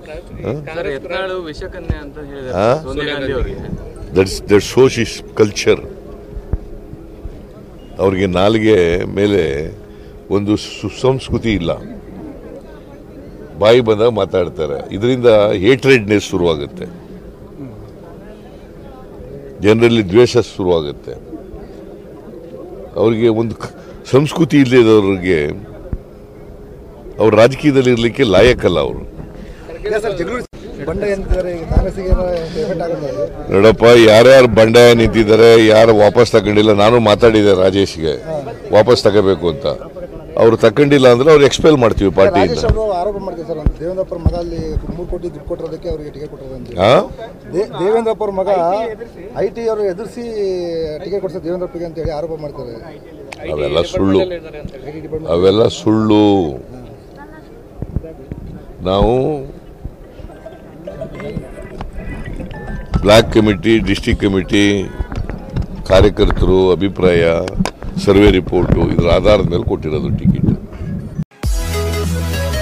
Sir Yatnal ವಿಷಕನ್ಯಾ ಅಂತ ಹಾ? ಹೇಳಿದ್ದಾರೆ ಸೋನಿಯಾ ಗಾಂಧಿ ಅವರಿಗೆ that's that shows is culture ಅವ್ರಿಗೆ ನಾಲಿಗೆ ಮೇಲೆ ಒಂದು ಸುಸಂಸ್ಕೃತಿ ಇಲ್ಲ ಬಾಯಿ ಬಂದಾಗ ಮಾತಾಡ್ತಾರೆ ಇದರಿಂದ ಹೇಟ್ರೆಡ್ನೆಸ್ ಶುರುವಾಗುತ್ತೆ ಜನರಲ್ಲಿ ದ್ವೇಷ ಶುರುವಾಗುತ್ತೆ ಅವರಿಗೆ ಒಂದು ಕ- ಸಂಸ್ಕೃತಿ ಇಲ್ಲದವ್ರಿಗೆ ಅವ್ರು ರಾಜಕೀಯದಲ್ಲಿ ಇರಲಿಕ್ಕೆ ಲಾಯಕ್ಕಲ್ಲ ಅವರು ಇಲ್ಲ ಸರ್ ಜಗಳೂರು ಬಂಡೆ ಅಂತಿದ್ದಾರೆ ಈಗ ಕಾಂಗ್ರೆಸ್ಸಿಗೆ ಏನೋ ಎಫೆಕ್ಟ್ ಆಗುತ್ತೆ ನೋಡಪ್ಪ ಯಾರ್ಯಾರು ಬಂಡಾಯ ನಿಂತಿದ್ದಾರೆ ಯಾರು ವಾಪಸ್ ತಗೊಂಡಿಲ್ಲ ನಾನು ಮಾತಾಡಿದೆ ರಾಜೇಶ್ಗೆ ವಾಪಸ್ ತಗೋಬೇಕು ಅಂತ ಅವ್ರು ತಗೊಂಡಿಲ್ಲ ಅಂದ್ರೆ ಅವ್ರು ಎಕ್ಸ್ಪೆಲ್ ಮಾಡ್ತೀವಿ ಪಾರ್ಟಿಯಿಂದ ರಾಜೇಶ್ ಅವರು ಆರೋಪ ಮಾಡ್ತಾರೆ ಸರ್ ಒಂದು ದೇವೇಂದ್ರಪ್ಪರ ಮಗ ಅಲ್ಲಿ ಮೂರು ಕೋಟಿ ದುಡ್ಡು ಕೊಟ್ಟಿರೋದಕ್ಕೆ ಅವರಿಗೆ ಟಿಕೆಟ್ ಕೊಟ್ಟಿರೋದು ಅಂತ ಆ? ದೇ- ದೇವೇಂದ್ರಪ್ಪರ ಮಗ ಐ ಟಿ ಅವರು ಎದುರಿಸಿ ಟಿಕೆಟ್ ಕೊಡ್ತಾರೆ ದೇವೇಂದ್ರಪ್ಪಗೆ ಅಂತ ಹೇಳಿ ಆರೋಪ ಮಾಡ್ತಾರೆ ಅವೆಲ್ಲ ಸುಳ್ಳು ಅವೆಲ್ಲ ಸುಳ್ಳು ನಾವು ಬ್ಲಾಕ್ ಕಮಿಟಿ ಡಿಸ್ಟಿಕ್ ಕಮಿಟಿ ಕಾರ್ಯಕರ್ತರು ಅಭಿಪ್ರಾಯ ಸರ್ವೆ ರಿಪೋರ್ಟು ಇದರ ಆಧಾರದ ಮೇಲೆ ಕೊಟ್ಟಿರೋದು ಟಿಕೆಟ್